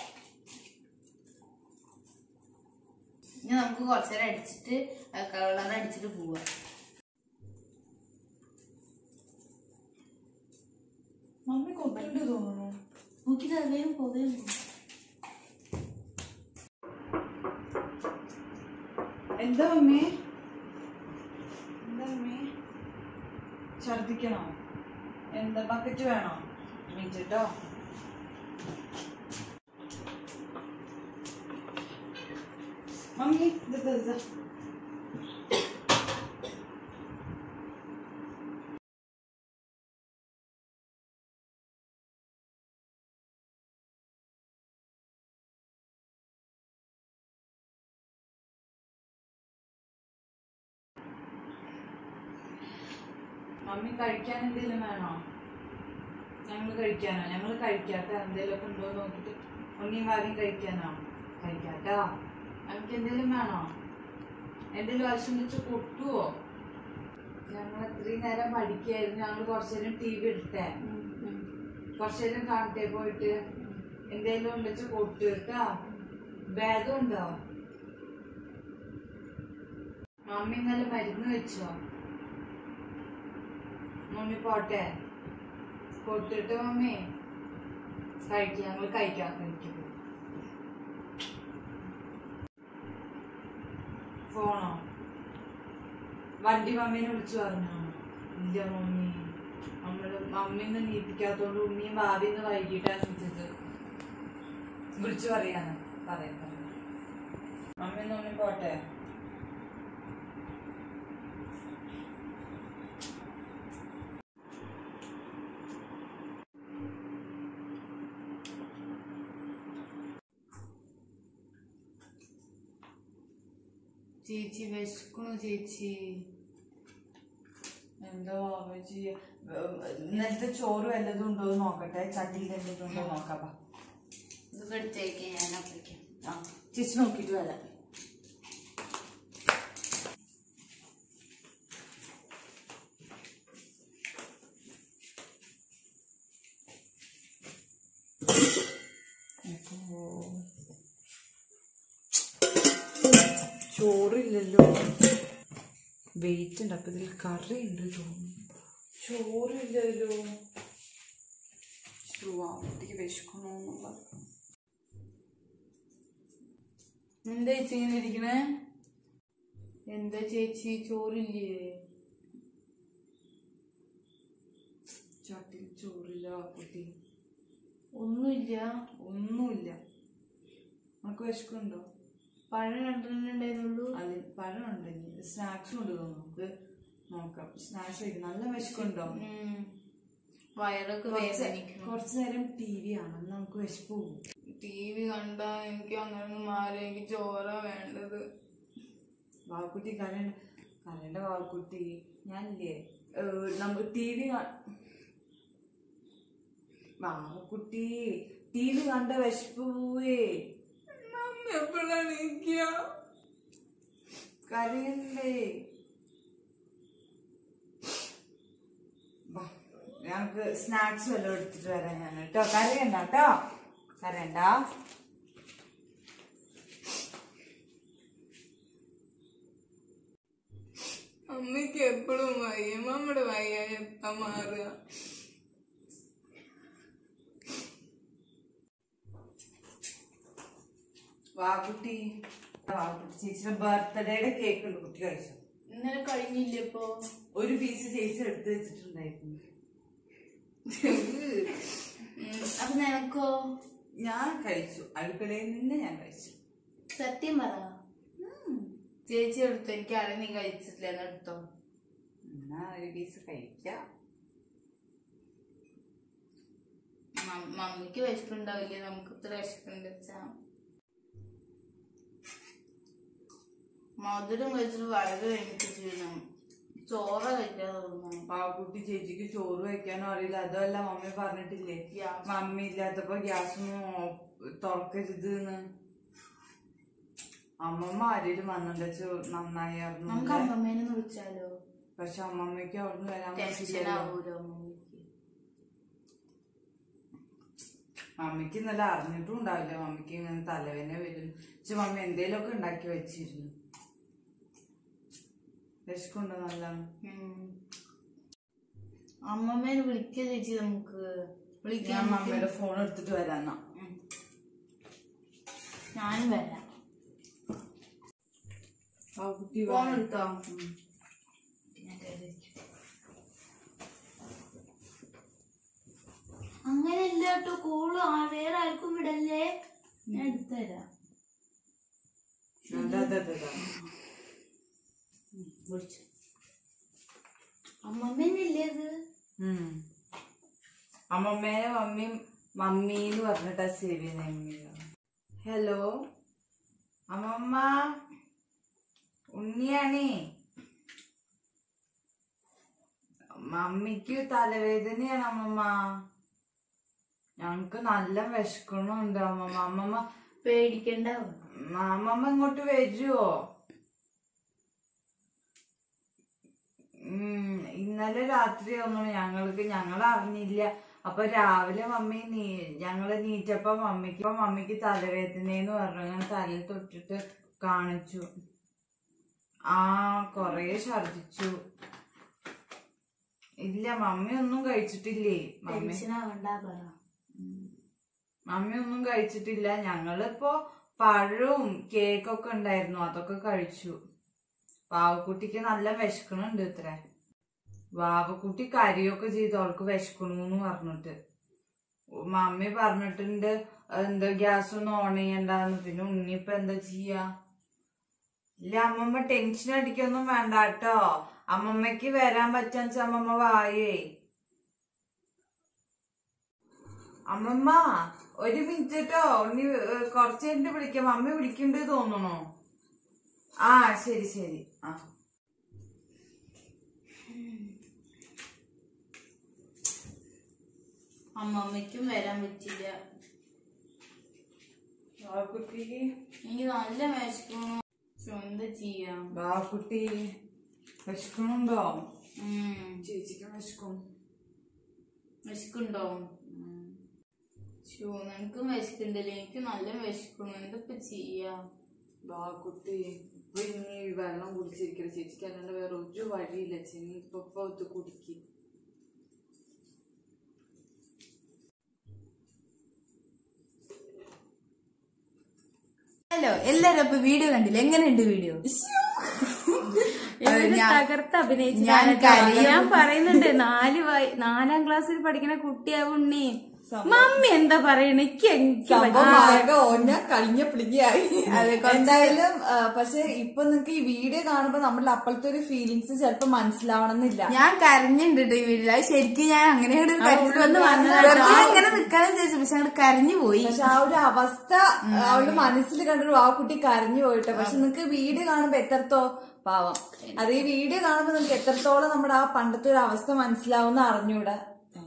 ഇനി നമുക്ക് കുറച്ചേരം അടിച്ചിട്ട് കളർ അടിച്ചിട്ട് പോവാം മമ്മി കൊത്തുണ്ട് തോന്നുന്നു നോക്കി വേഗം പോവേം എന്താ മമ്മി എന്താ മമ്മി ഛർദിക്കണോ എന്താ ബക്കറ്റ് വേണോ മിനിട്ടോ മമ്മി ഇത് ഇത് ഇത്. മമ്മി കഴിക്കാൻ എന്തെങ്കിലും വേണോ ഞങ്ങൾ കഴിക്കാനോ ഞങ്ങൾ കഴിക്കാത്ത എന്തെങ്കിലും ഒക്കെ ഉണ്ടോ നോക്കിട്ട് മമ്മിയും ഭാര്യയും കഴിക്കാനോ കഴിക്കാട്ടോ നമുക്ക് എന്തെങ്കിലും വേണോ എന്തെങ്കിലും ആവശ്യം വെച്ച് കൊട്ടുവോ ഞങ്ങൾ ഇത്രയും നേരം പഠിക്കായിരുന്നു ഞങ്ങൾ കുറച്ചേരം ടി വി എടുത്തേ കുറച്ചേരം കാണട്ടെ പോയിട്ട് എന്തെങ്കിലും ഉണ്ടെച്ച് കൊട്ടു കേട്ടാ ഭേദം ഉണ്ടോ മമ്മി ഇന്നലെ മരുന്ന് വെച്ചോ മമ്മി പോട്ടെ കൊട്ടിട്ട് മമ്മി കഴിക്കാം ഞങ്ങൾ കഴിക്കാം എനിക്ക് ഫോണോ വണ്ടി മമ്മീനെ വിളിച്ചു പറഞ്ഞോ ഇല്ല മമ്മി നമ്മള് മമ്മീന്ന് നീപ്പിക്കാത്തോണ്ട് ഉണ്ണിയും ഭാവിന്ന് വൈകിട്ടാ നീച്ചത് വിളിച്ചു പറയാന്ന് പറയാം പറയാം മമ്മി മമ്മി പോട്ടെ ചേച്ചി വിശക്കണു ചേച്ചി എന്തോ ചേച്ചി ഇന്നലത്തെ ചോറ് വല്ലതും ഉണ്ടോ എന്ന് നോക്കട്ടെ ചട്ടിയിൽ എന്തെങ്കിലും ഉണ്ടോ നോക്കാം ബാ. ഇതൊക്കെ എടുത്തേക്ക് ഞാൻ അപ്പഴേക്കും ആ ചേച്ചി നോക്കിയിട്ട് വരാം അപ്പോ ചോറില്ലല്ലോ വെയിറ്റ് ഉണ്ട് അപ്പൊ ഇതിൽ കറി ഉണ്ട് തോന്നുന്നു ചോറില്ലല്ലോ കുട്ടിക്ക് വിശക്കണോന്നുള്ള എന്താ ചേച്ചി ഇങ്ങനെ ഇരിക്കണേ എന്താ ചേച്ചി ചോറില്ലേ ചട്ടിയിൽ ചോറില്ല കുട്ടി ഒന്നുമില്ല ഒന്നുമില്ല നമുക്ക് വിശക്കുണ്ടോ പഴം രണ്ടെണ്ണം ഉണ്ടായിരുന്നുള്ളൂ അല്ല പഴം ഉണ്ടെങ്കിൽ സ്നാക്സും ഉണ്ട് തോന്നുന്നു നമുക്ക് നോക്കാം സ്നാക്സ് കഴിക്കും നല്ല വിശക്കുണ്ടോ ഉം. വയറൊക്കെ കുറച്ച് വേദനിക്കുന്നു കുറച്ച് നേരം ടി വി ആണ് നമുക്ക് വിശപ്പ് പോകും ടി വി കണ്ടാ എനിക്ക് അങ്ങനെ മാറി എനിക്ക് ചോറ വേണ്ടത് വാക്കുട്ടി കരണ്ട കരണ്ട വാക്കുട്ടി ഞാനില്ലേ നമുക്ക് ടി വി വാക്കുട്ടി ടി വി കണ്ട വിശപ്പ് പോവേ മമ്മി എപ്പോഴാണ് എനിക്ക് കരയണ്ടേ വാ, ഞങ്ങൾക്ക് സ്നാക്സ് വല്ലതും എടുത്തിട്ട് വരാം ഞാൻ കേട്ടോ കരയണ്ട കേട്ടോ കരയണ്ട അമ്മയ്ക്ക് എപ്പോഴും വയ്യ നമ്മുടെ വയ്യ എപ്പാ മാറുക വാക്കുട്ടി വാക്കുട്ടി ചേച്ചിയുടെ ബർത്ത്ഡേയുടെ കേക്ക് ഉണ്ട് കുട്ടി കഴിച്ചു ഇന്നലെ കഴിഞ്ഞില്ലേ ഇപ്പൊ ഒരു പീസ് ചേച്ചി എടുത്ത് വെച്ചിട്ടുണ്ടായിരുന്നു ഉം, അപ്പൊ നിനക്കോ ഞാൻ കഴിച്ചു അടുക്കളയിൽ നിന്ന് ഞാൻ കഴിച്ചു സത്യം പറ ചേച്ചി എടുത്തു എനിക്ക് അറിയാം നീ കഴിച്ചിട്ടില്ല എന്ന് എടുത്തോ എന്നാ ഒരു പീസ് കഴിക്കാം മ- മമ്മിക്ക് വിശപ്പുണ്ടാവില്ലേ നമുക്ക് ഇത്ര വിശപ്പുണ്ട് വെച്ചാ മധുരം കഴിച്ചിട്ട് വയറ് കഴിഞ്ഞിട്ട് ചെയ്യണം ചോറ കഴിക്കാൻ തോന്നുന്നു പാവക്കുട്ടി ചേച്ചിക്ക് ചോറ് വെക്കാനോ അറിയില്ല അതല്ല മമ്മി പറഞ്ഞിട്ടില്ലേ Gas. മമ്മി ഇല്ലാത്തപ്പോ ഗ്യാസ് ഒന്നും തുറക്കരുത് എന്ന് അമ്മമ്മ ആരേലും വന്നിട്ട് നന്നായിരുന്നു നമുക്ക് അമ്മമ്മേനെ ഒന്ന് വിളിച്ചാലോ പക്ഷെ അമ്മമ്മയ്ക്ക് അവിടുന്ന് വരാൻ ടെൻഷൻ പറ്റില്ലല്ലോ ആവൂലോ മമ്മിക്ക് മമ്മിക്ക് ഇന്നലെ അറിഞ്ഞിട്ടും ഉണ്ടാവില്ല മമ്മിക്ക് ഇങ്ങനെ തലവേന വരും പക്ഷെ മമ്മി എന്തേലുമൊക്കെ ഉണ്ടാക്കി വെച്ചിരുന്നു വിശക്കുണ്ടോ നല്ല ഉം. അമ്മമ്മേനെ വിളിക്ക ചേച്ചി നമുക്ക് ഞാൻ വിളിക്കാൻ മമ്മിയുടെ ഫോൺ എടുത്തിട്ട് വരാന്നാ ഉം. ഞാനും വരാം പാവക്കുട്ടി ഫോൺ എടുത്തോ ഉം. ഞാൻ കരുതിയിരിക്കും. അങ്ങനെയല്ല കേട്ടോ കോള് വേറെ ആർക്കും വിടല്ലേ ഞാൻ എടുത്തുതരാം അതെ അതെ അതെ അതെ വിളിച്ചു അമ്മമ്മന്നല്ലേ അത് ഉം. അമ്മമ്മേനെ മമ്മി മമ്മി എന്ന് പറഞ്ഞിട്ടാ സേവ് ചെയ്യുന്ന ഹലോ അമ്മമ്മ ഉണ്ണിയാണേ മമ്മിക്ക് തലവേദനയാണ് അമ്മമ്മ ഞങ്ങക്ക് നല്ല വിശക്കണുണ്ട് അമ്മമ്മ അമ്മമ്മ പേടിക്കണ്ട അമ്മമ്മ ഇങ്ങോട്ട് വരുവോ ഉം, ഇന്നലെ രാത്രി ഒന്നും ഞങ്ങൾക്ക് ഞങ്ങൾ അറിഞ്ഞില്ല അപ്പൊ രാവിലെ മമ്മി നീ ഞങ്ങള് നീറ്റപ്പോ മമ്മിക്ക് ഇപ്പൊ മമ്മിക്ക് തലവേദനയെന്ന് പറഞ്ഞു അങ്ങനെ തലയിൽ തൊട്ടിട്ട് കാണിച്ചു ആ കൊറേ ഛർദിച്ചു ഇല്ല മമ്മി ഒന്നും കഴിച്ചിട്ടില്ലേ മമ്മി മമ്മി ഒന്നും കഴിച്ചിട്ടില്ല ഞങ്ങളിപ്പോ പഴവും കേക്കൊക്കെ ഉണ്ടായിരുന്നു അതൊക്കെ കഴിച്ചു വാവക്കുട്ടിക്ക് നല്ല വിശക്കണുണ്ട് ഇത്ര വാവക്കുട്ടി കരിയൊക്കെ ചെയ്തു അവൾക്ക് വിശക്കണൂന്ന് പറഞ്ഞിട്ട് മമ്മി പറഞ്ഞിട്ടുണ്ട് എന്താ ഗ്യാസ് ഒന്നും ഓൺ ചെയ്യണ്ടെന്ന് പിന്നെ ഉണ്ണിയിപ്പൊ എന്താ ചെയ്യാ ഇല്ല അമ്മമ്മ ടെൻഷൻ അടിക്കൊന്നും വേണ്ട കേട്ടോ അമ്മമ്മക്ക് വരാൻ പറ്റാന്ന് വെച്ചാ അമ്മമ്മ വായേ അമ്മമ്മ ഒരു മിനിറ്റ് കേട്ടോ ഉണ്ണി ഏഹ്, കുറച്ച് കഴിഞ്ഞിട്ട് വിളിക്കാം മമ്മി വിളിക്കണ്ട് തോന്നണോ ആ ശരി ശരി ആ അമ്മമ്മയ്ക്കും വരാൻ പറ്റില്ല കുട്ടിക്ക് എനിക്ക് നല്ല വിശക്കുന്നു പക്ഷെ എന്താ ചെയ്യാം കുട്ടി വിശക്കണുണ്ടോ ഉം. ചേച്ചിക്ക് വിശക്കും വിശക്കുണ്ടോ ഷോ നിനക്കും വിശക്കുണ്ടല്ലേ എനിക്ക് നല്ല വിശക്കണു എന്തൊക്കെ ചെയ്യാ കുട്ടി ഇപ്പൊ ഇനി വെള്ളം കുടിച്ചിരിക്കല ചേച്ചിക്ക് അല്ലാണ്ട് വേറെ ഒരു വഴിയില്ല ചെന്നി ഇപ്പൊ ഇപ്പൊ ഇത് കുടിക്ക് ഹലോ എല്ലാരും അപ്പൊ വീഡിയോ കണ്ടില്ല എങ്ങനെയുണ്ട് വീഡിയോ ഇവര് ഞാൻ- തകർത്ത് അഭിനയിച്ചു ഞാൻ കരയും. ഞാൻ പറയുന്നുണ്ട് നാല് വയ- നാലാം ക്ലാസ്സിൽ പഠിക്കുന്ന കുട്ടിയാവും ഉണ്ണി മമ്മി എന്താ പറയണ എനിക്ക് എനിക്ക് സംഭവം പറ്റില്ല. ആകെ ഓഞ്ഞ കളിഞ്ഞ പിളിഞ്ഞായി എന്തായാലും ആ, പക്ഷെ ഇപ്പൊ നിങ്ങക്ക് ഈ വീഡിയോ കാണുമ്പോ നമ്മളുടെ അപ്പോഴത്തെ ഒരു ഫീലിങ്സ് ചിലപ്പോ മനസ്സിലാവണമെന്നില്ല ഞാൻ കരഞ്ഞിട്ടുണ്ട് കേട്ടോ ഈ വീട്ടിൽ അത് ശരിക്കും ഞാൻ അങ്ങനെ ഒരു കരച്ചിൽ വന്ന് വന്നതാ. വെറുതെ ഇങ്ങനെ നിക്കാന്ന് വിചാരിച്ചു പക്ഷെ അങ്ങോട്ട് കരഞ്ഞു പോയി പക്ഷെ ആ ഒരു അവസ്ഥ അവളുടെ മനസ്സിൽ കണ്ടൊരു ആ കുട്ടി കരഞ്ഞു പോയിട്ടോ പക്ഷെ നിങ്ങക്ക് വീഡിയോ കാണുമ്പോ എത്രത്തോ പാവം അത് ഈ വീഡിയോ കാണുമ്പോ നിങ്ങൾക്ക് എത്രത്തോളം നമ്മുടെ ആ പണ്ടത്തെ ഒരു അവസ്ഥ മനസ്സിലാവുന്ന അറിഞ്ഞൂടാ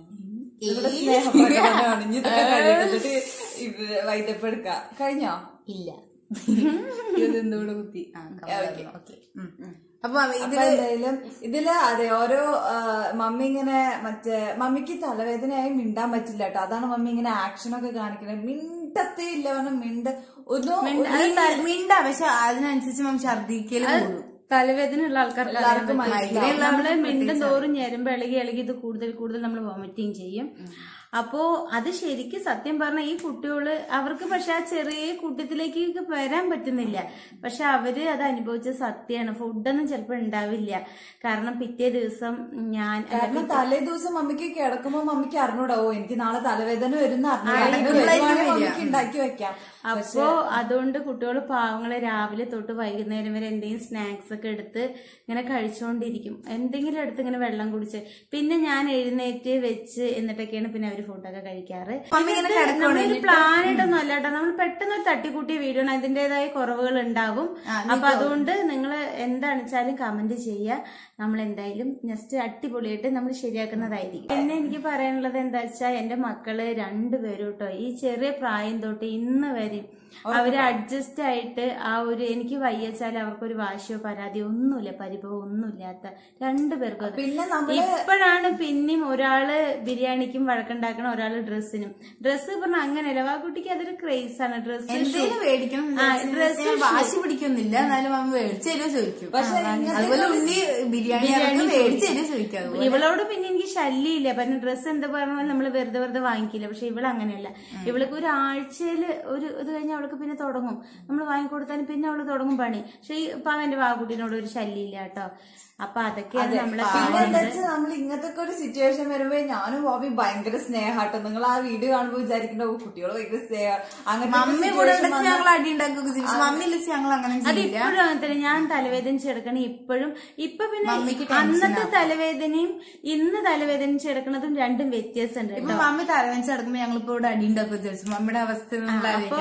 ഇവിടെ സ്നേഹപ്രകടനമാണ് ഇനി ഇതൊക്കെ കഴിഞ്ഞിട്ട് വൈകിട്ടപ്പ് എടുക്കാം കഴിഞ്ഞോ ഇല്ല ഇതെന്തോടെ കുത്തി ആ, ഓക്കേ. ഓക്കേ. ഉം. അപ്പൊ അപ്പൊ ഇതില് എന്തായാലും ഇതില് അതെ ഓരോ ആ, മമ്മി ഇങ്ങനെ മറ്റേ മമ്മിക്ക് തലവേദനയായി മിണ്ടാൻ പറ്റില്ല കേട്ടോ അതാണ് മമ്മി ഇങ്ങനെ ആക്ഷൻ ഒക്കെ കാണിക്കുന്നത് മിണ്ടത്തേ ഇല്ല പറഞ്ഞ മിണ്ട ഒന്നും മിണ്ട- അത് ത- മിണ്ട പക്ഷെ അതിനനുസരിച്ച് മമ്മ ഛർദിക്കല് കൂടും തലവേദന ഉള്ള ആൾക്കാർക്ക് അറിയാൻ എല്ലാവർക്കും പറ്റും. മനസ്സിലാവും. നമ്മള് മിണ്ടും തോറും ഞരമ്പ് ഇളകി ഇളകി ഇത് കൂടുതൽ കൂടുതൽ നമ്മൾ വോമിറ്റിങ് ചെയ്യും അപ്പോ അത് ശരിക്കും സത്യം പറഞ്ഞ ഈ കുട്ടികള് അവർക്ക് പക്ഷെ ആ ചെറിയ കൂട്ടത്തിലേക്ക് വരാൻ പറ്റുന്നില്ല പക്ഷെ അവര് അത് അനുഭവിച്ച സത്യമാണ് ഫുഡൊന്നും ചിലപ്പോ ഉണ്ടാവില്ല കാരണം പിറ്റേ ദിവസം ഞാൻ കാരണം തലേ ദിവസം മമ്മിക്ക് കിടക്കുമ്പോ മമ്മിക്ക് അറിഞ്ഞൂടാവോ എനിക്ക് നാളെ തലവേദന വരുന്ന അറിഞ്ഞൂടാ ഇടയ്ക്കുള്ളതായിരിക്കും വരുവാണെങ്കിൽ വരിക. മമ്മിക്ക് ഉണ്ടാക്കി വെക്കാം അപ്പോ അതുകൊണ്ട് കുട്ടികൾ പാവങ്ങളെ രാവിലെ തൊട്ട് വൈകുന്നേരം വരെ എന്തെങ്കിലും സ്നാക്സ് ഒക്കെ എടുത്ത് ഇങ്ങനെ കഴിച്ചുകൊണ്ടിരിക്കും എന്തെങ്കിലും എടുത്ത് ഇങ്ങനെ വെള്ളം കുടിച്ച് പിന്നെ ഞാൻ എഴുന്നേറ്റ് വെച്ച് എന്നിട്ടൊക്കെയാണ് പിന്നെ അവര് ഫുഡൊക്കെ കഴിക്കാറ് മമ്മി ഇങ്ങനെ ഇത് കിടക്കുവാണ്. നമ്മളൊരു പ്ലാൻ ഇട്ടൊന്നും അല്ല കേട്ടോ നമ്മൾ പെട്ടെന്ന് ഒരു തട്ടിക്കൂട്ടിയ വീഡിയോ ആണ് അതിന്റേതായ കുറവുകൾ ഉണ്ടാവും അപ്പൊ അതുകൊണ്ട് നിങ്ങൾ എന്താണെന്ന് വെച്ചാലും കമന്റ് ചെയ്യുക നമ്മൾ എന്തായാലും ജസ്റ്റ് അടിപൊളിയായിട്ട് നമ്മൾ ശരിയാക്കുന്നതായിരിക്കും പിന്നെ എനിക്ക് പറയാനുള്ളത് എന്താ വെച്ചാൽ എന്റെ മക്കള് രണ്ടുപേരും കേട്ടോ ഈ ചെറിയ പ്രായം തൊട്ട് ഇന്ന് വരെ അവര് അഡ്ജസ്റ്റ് ആയിട്ട് ആ ഒരു എനിക്ക് വയ്യച്ചാൽ അവർക്കൊരു വാശിയോ പരാതിയോ ഒന്നുമില്ല പരിഭവം ഒന്നുമില്ലാത്ത രണ്ടുപേർക്കും അത്. പിന്നെ നമ്മള് ഇപ്പോഴാണ് പിന്നെയും ഒരാള് ബിരിയാണിക്കും വഴക്കുണ്ടാക്കണം ഒരാള് ഡ്രസ്സിനും ഡ്രസ്സ് പറഞ്ഞ അങ്ങനെയല്ല ആ കുട്ടിക്ക് അതൊരു ക്രേസ് ആണ് ഡ്രസ്സ് എന്തേലും മേടിക്കണം എന്ന് ആ, വിചാരിച്ച് dress, ഞാൻ വാശി പിടിക്കൊന്നുമില്ല എന്നാലും മമ്മ മേടിച്ചു തരുമോ ചോദിക്കും പക്ഷെ ആ, ഇങ്ങനത്തെ അതുപോലെ ഉണ്ണി ബിരിയാണി ബിരിയാണി മേടിച്ചു തരുമോ ചോദിക്കും അതുപോലെ ഇവളോട് പിന്നെ എനിക്ക് ശല്യമില്ല പറഞ്ഞ ഡ്രസ്സ് എന്താ പറഞ്ഞാൽ നമ്മൾ വെറുതെ വെറുതെ വാങ്ങിക്കില്ല പക്ഷെ ഇവള് അങ്ങനെയല്ല ഇവൾക്ക് ഒരു ആഴ്ചയില് ഒരു ഇത് കഴിഞ്ഞ് അവൾക്ക് പിന്നെ തുടങ്ങും നമ്മൾ വാങ്ങിക്കൊടുത്താലും പിന്നെ അവള് തുടങ്ങും പണി പക്ഷെ ഈ പാവന്റെ വാക്കുട്ടിനോട് ഒരു ശല്യമില്ല കേട്ടോ അപ്പൊ അതൊക്കെയാണ് നമ്മളെ പിന്നെ എന്താ കാണുന്നത് വെച്ചാൽ നമ്മൾ ഇങ്ങനത്തെ ഒക്കെ ഒരു സിറ്റുവേഷൻ വരുമ്പോ ഞാനും ബോബി ഭയങ്കര സ്നേഹാട്ടോ നിങ്ങൾ ആ വീഡിയോ കാണുമ്പോ വിചാരിക്കണ്ട "ഓ, കുട്ടികള് ഭയങ്കര സ്നേഹ മമ്മി കൂടെ അങ്ങനത്തെ ഉണ്ടെച്ച് ഞങ്ങൾ അടി ഉണ്ടാക്കുകയൊക്കെ ചെയ്യും പക്ഷെ മമ്മി ഇല്ലെച്ച് ഞങ്ങൾ അങ്ങനെ അത് ചെയ്യില്ല ഇപ്പോഴും അങ്ങനെ തന്നെ ഞാൻ തലവേദനിച്ചെടുക്കണ ഇപ്പോഴും ഇപ്പൊ പിന്നെ മമ്മിക്ക് അന്നത്തെ തലവേദനയും ഇന്ന് തലവേദനിച്ചെടുക്കണതും രണ്ടും വ്യത്യാസമുണ്ട് ഇപ്പൊ മമ്മി തലവെച്ച് കിടക്കുമ്പോ ഞങ്ങളിപ്പോ ഇവിടെ അടി ഉണ്ടാക്കുക ചോദിച്ചു മമ്മിയുടെ അവസ്ഥ നമ്മൾ അപ്പൊ ആലോചിക്കണം. അന്ന്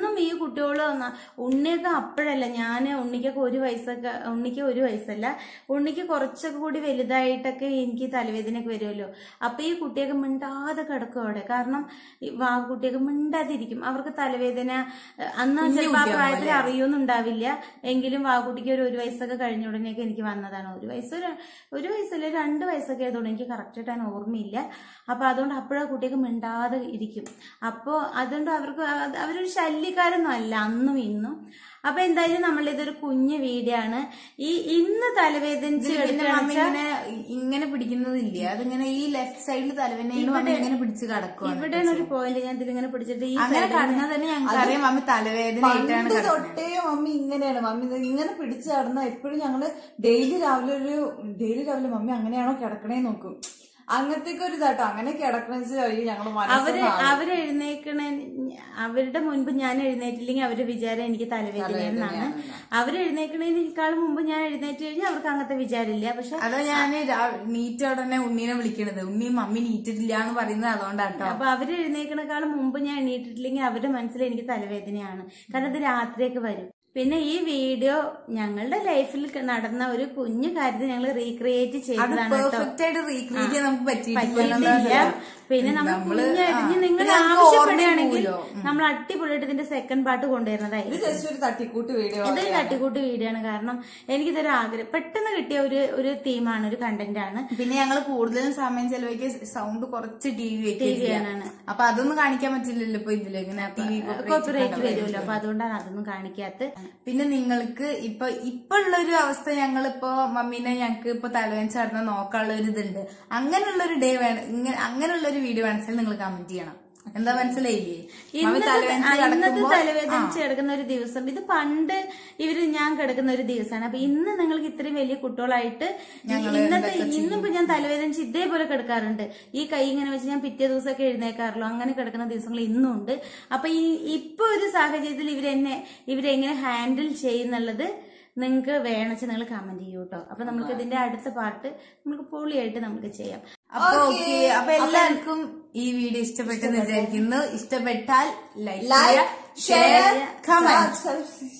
അന്നും ഈ കുട്ടികള് ന- ഉണ്ണിയൊക്കെ അപ്പോഴല്ല ഞാൻ ഉണ്ണിക്കൊക്കെ ഒരു വയസ്സൊക്കെ ഉണ്ണിക്ക് ഒരു വയസ്സല്ല ഉണ്ണിക്ക് കുറച്ചൊക്കെ കൂടി വലുതായിട്ടൊക്കെ എനിക്ക് തലവേദനയൊക്കെ വരുമല്ലോ അപ്പൊ ഈ കുട്ടിയൊക്കെ മിണ്ടാതെ കിടക്കും അവിടെ കാരണം ഈ വാ കുട്ടിയൊക്കെ മിണ്ടാതിരിക്കും അവർക്ക് തലവേദന ഏഹ്, അന്ന് ചിലപ്പോൾ ആ പ്രായത്തിൽ അറിയൊന്നുണ്ടാവില്ല എങ്കിലും വാകുട്ടിക്ക് ഒരു ഒരു വയസ്സൊക്കെ കഴിഞ്ഞ ഉടനെയൊക്കെ എനിക്ക് വന്നതാണ് ഒരു വയസ്സ് ഒരു- ഒരു വയസ്സല്ല രണ്ട് വയസ്സൊക്കെ ആയതുകൊണ്ട് എനിക്ക് കറക്റ്റായിട്ട് അതിന് ഓർമ്മയില്ല അപ്പൊ അതുകൊണ്ട് അപ്പോഴാ കുട്ടിയൊക്കെ മിണ്ടാതെ ഇരിക്കും അപ്പോൾ അതുകൊണ്ട് അവർക്ക് അത് അവരൊരു ശല്യക്കാരൊന്നും അല്ല അന്നും ഇന്നും അപ്പൊ എന്തായാലും നമ്മളിതൊരു കുഞ്ഞു വീഡിയോ ആണ് ഈ ഇന്ന് തലവേദനിച്ച് പിന്നെ മമ്മി കിടക്കുകയാണെന്ന് ഇങ്ങനെ ഇങ്ങനെ പിടിക്കുന്നതില്ലേ അതിങ്ങനെ ഈ ലെഫ്റ്റ് സൈഡിൽ തലവേദനയാണ് മമ്മി ഇങ്ങനെ പിടിച്ച് കിടക്കുവാണ് ഇവിടെയാണ് ഒരു പോയിന്റ് ഞാൻ ഇതിലിങ്ങനെ പിടിച്ചിട്ട് ഈ അങ്ങനെ കടന്നാൽ തന്നെ ഞങ്ങൾക്ക് അറിയാം മമ്മി തലവേദന ആയിട്ടാണ് പണ്ട് കിടക്കുന്നത് തൊട്ടേ മമ്മി ഇങ്ങനെയാണ് മമ്മി ഇത് ഇങ്ങനെ പിടിച്ചു നടന്ന എപ്പോഴും ഞങ്ങള് ഡെയിലി രാവിലെ ഒരു ഡെയിലി രാവിലെ മമ്മി അങ്ങനെയാണോ കിടക്കണേ നോക്കും അങ്ങനത്തേക്ക് ഒരു ഇതാട്ടോ അങ്ങനെ കിടക്കണെന്ന് വെച്ചാൽ ഞങ്ങള് അവര് മനസ്സിലാവും അവര് എഴുന്നേക്കണ അവരുടെ മുൻപ് ഞാൻ എഴുന്നേറ്റില്ലെങ്കിൽ അവരുടെ വിചാരം എനിക്ക് തലവേദനയെന്നാണ് അവര് എഴുന്നേക്കണേക്കാളും മുമ്പ് ഞാൻ എഴുന്നേറ്റ് കഴിഞ്ഞാൽ അവർക്ക് അങ്ങനത്തെ വിചാരമില്ല പക്ഷെ അതാ ഞാൻ നീറ്റ ഉടനെ ഉണ്ണീനെ വിളിക്കണത് ഉണ്ണി മമ്മി നീറ്റിട്ടില്ല എന്ന് പറയുന്നത് അതുകൊണ്ടാട്ടോ അപ്പൊ അവര് എഴുന്നേക്കണേക്കാളും മുമ്പ് ഞാൻ എണീറ്റിട്ടില്ലെങ്കിൽ അവരുടെ മനസ്സിൽ എനിക്ക് തലവേദനയാണ് കാരണം ഇത് രാത്രിയൊക്കെ വരും പിന്നെ ഈ വീഡിയോ ഞങ്ങളുടെ ലൈഫിൽ നടന്ന ഒരു കുഞ്ഞു കാര്യത്തെ ഞങ്ങൾ റീക്രിയേറ്റ് അത് ചെയ്തതാണ് കേട്ടോ പെർഫെക്റ്റ് ആയിട്ട് റീക്രിയേറ്റ് ചെയ്യാൻ നമുക്ക് പറ്റിയിട്ടില്ല പറ്റിയിട്ടില്ല എന്നുള്ളതാണ്. പിന്നെ നമ്മൾ നമ്മള് കുഞ്ഞായിട്ട് ആ, ഇനി നിങ്ങൾ പിന്നെ നമുക്ക് ആവശ്യപ്പെടുകയാണെങ്കിൽ ഓർമ്മ നമ്മൾ അടിപൊളിയായിട്ട് ഇതിന്റെ സെക്കൻഡ് പാർട്ട് ഇത് കൊണ്ടുവരുന്നതായിരിക്കും ജസ്റ്റ് ഒരു തട്ടിക്കൂട്ട് വീഡിയോ ഇതൊരു തട്ടിക്കൂട്ട് വീഡിയോ ആണ് കാരണം എനിക്കിതൊരു ആഗ്രഹം പെട്ടെന്ന് കിട്ടിയ ഒരു ഒരു തീമാണ് ഒരു കണ്ടന്റ് ആണ് പിന്നെ ഞങ്ങൾ കൂടുതലും സമയം ചെലവഴിക്ക് സൗണ്ട് കുറച്ച് ടി വി ചെയ്യാനാണ്. അപ്പൊ അതൊന്നും കാണിക്കാൻ പറ്റില്ലല്ലോ ഇപ്പൊ ഇതില് ഇങ്ങനെ ടി വി കോപ്പിറൈറ്റ് വരുമല്ലോ അപ്പൊ അതുകൊണ്ടാണ് അതൊന്നും കാണിക്കാത്ത പിന്നെ നിങ്ങൾക്ക് ഇപ്പൊ ഇപ്പൊ ഉള്ള ഒരു അവസ്ഥ ഞങ്ങളിപ്പോ മമ്മീനെ ഞങ്ങൾക്ക് ഇപ്പൊ തലവേദന ചേർന്ന് നോക്കാനുള്ള ഒരു ഇതുണ്ട് അങ്ങനെയുള്ള ഒരു ഡേ വേണം ഇങ്ങനെ അങ്ങനെയുള്ള ഒരു വീഡിയോ വേണമെങ്കിൽ നിങ്ങൾ കമന്റ് ചെയ്യണം എന്താ മനസ്സിലായില്ലേ മമ്മി ഇന്നത്തെ തലവേദന ആ, ഇന്നത്തെ കിടക്കുമ്പോ തലവേദനിച്ച് കിടക്കുന്ന ഒരു ദിവസം ഇത് പണ്ട് ഇവര് ഞാൻ കിടക്കുന്ന ഒരു ദിവസമാണ് അപ്പൊ ഇന്ന് നിങ്ങൾക്ക് ഇത്രയും വലിയ കുട്ടികളായിട്ട് ഇന്നത്തെ ഇന്നിപ്പോ ഞാൻ തലവേദനിച്ച് ഇതേപോലെ കിടക്കാറുണ്ട് ഈ കൈ ഇങ്ങനെ വെച്ച് ഞാൻ പിറ്റേ ദിവസമൊക്കെ എഴുന്നേക്കാറുള്ളൂ അങ്ങനെ കിടക്കുന്ന ദിവസങ്ങൾ ഇന്നും ഉണ്ട് അപ്പൊ ഈ ഇപ്പൊ ഒരു സാഹചര്യത്തിൽ ഇവരെന്നെ ഇവരെങ്ങനെ ഹാൻഡിൽ ചെയ്യുന്നുള്ളത് നിങ്ങൾക്ക് വേണമെന്ന് നിങ്ങൾ കമന്റ് ചെയ്യൂ കേട്ടോ അപ്പൊ നമുക്ക് ഇതിന്റെ അടുത്ത പാർട്ട് നമുക്ക് പൊളിയായിട്ട് നമുക്ക് ചെയ്യാം അപ്പൊ ഓക്കെ അപ്പൊ എല്ലാവർക്കും ഈ വീഡിയോ ഇഷ്ടപ്പെട്ടെന്ന് വിചാരിക്കുന്നു ഇഷ്ടപ്പെട്ടാൽ like like share comment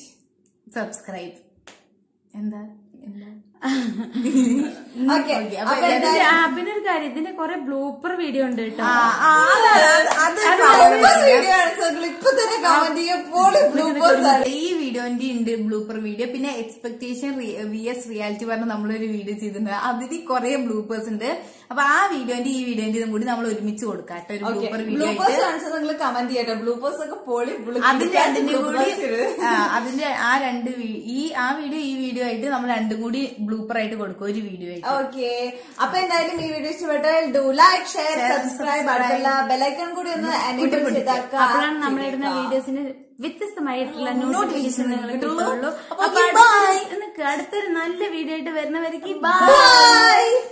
subscribe എന്താ എന്താ ഓക്കെ Okay, അപ്പൊ അപ്പൊ ഇതിന്റെ- ആ, പിന്നെ ഒരു കാര്യം ഇതിന്റെ കുറെ ബ്ലൂപ്പർ വീഡിയോ ഉണ്ട് കേട്ടോ ആ, ആ, അത് അത് അത് വീഡിയോ ആണ് ഇപ്പൊ തന്നെ കമന്റ് ചെയ്യപ്പോൾ ബ്ലൂപ്പേഴ്സ് ആണ് ഈ വീഡിയോന്റെ ഉണ്ട് ബ്ലൂപ്പർ വീഡിയോ പിന്നെ എക്സ്പെക്ടേഷൻ വി എസ് റിയാലിറ്റി പറഞ്ഞ നമ്മളൊരു വീഡിയോ ചെയ്തിട്ടുണ്ട് അതിൽ കുറെ ബ്ലൂപ്പേഴ്സ് ഉണ്ട് അപ്പൊ ആ വീഡിയോന്റെ ഈ വീഡിയോന്റെ കൂടി നമ്മൾ ഒരുമിച്ച് കൊടുക്കാം കേട്ടോ ഒരു ബ്ലൂപ്പർ വീഡിയോ ആയിട്ട് ബ്ലൂപ്പേഴ്സ് കാണിച്ചാൽ നിങ്ങൾ കമന്റ് ചെയ്യട്ടെ ബ്ലൂപ്പേഴ്സ് ഒക്കെ പൊളി അതിന്റെ അതിന്റെ കൂടി ആ, അതിന്റെ ആ രണ്ട് വീ- ഈ ആ വീഡിയോ ഈ വീഡിയോ ആയിട്ട് നമ്മൾ രണ്ടും കൂടി ബ്ലൂപ്പർ ആയിട്ട് കൊടുക്കും ഒരു വീഡിയോ ആയിട്ട് ഓക്കെ അപ്പൊ എന്തായാലും ഈ വീഡിയോ ഇഷ്ടപ്പെട്ടാൽ ഡു ലൈക്ക് ഷെയർ സബ്സ്ക്രൈബ് അടുത്തുള്ള ബെലൈക്കൺ കൂടി ഒന്ന് എനേബിൾ ചെയ്താക്കാം അപ്പോഴാണ് നമ്മളിടുന്ന വീഡിയോസിന് വ്യത്യസ്തമായിട്ടുള്ള നോട്ടിഫിക്കേഷൻ നിങ്ങൾക്ക് കിട്ടുള്ളൂ അപ്പൊ അപ്പൊ bye. അടുത്ത- നിനക്ക് അടുത്തൊരു നല്ല വീഡിയോ ആയിട്ട് വരുന്നവരേക്ക് ബൈ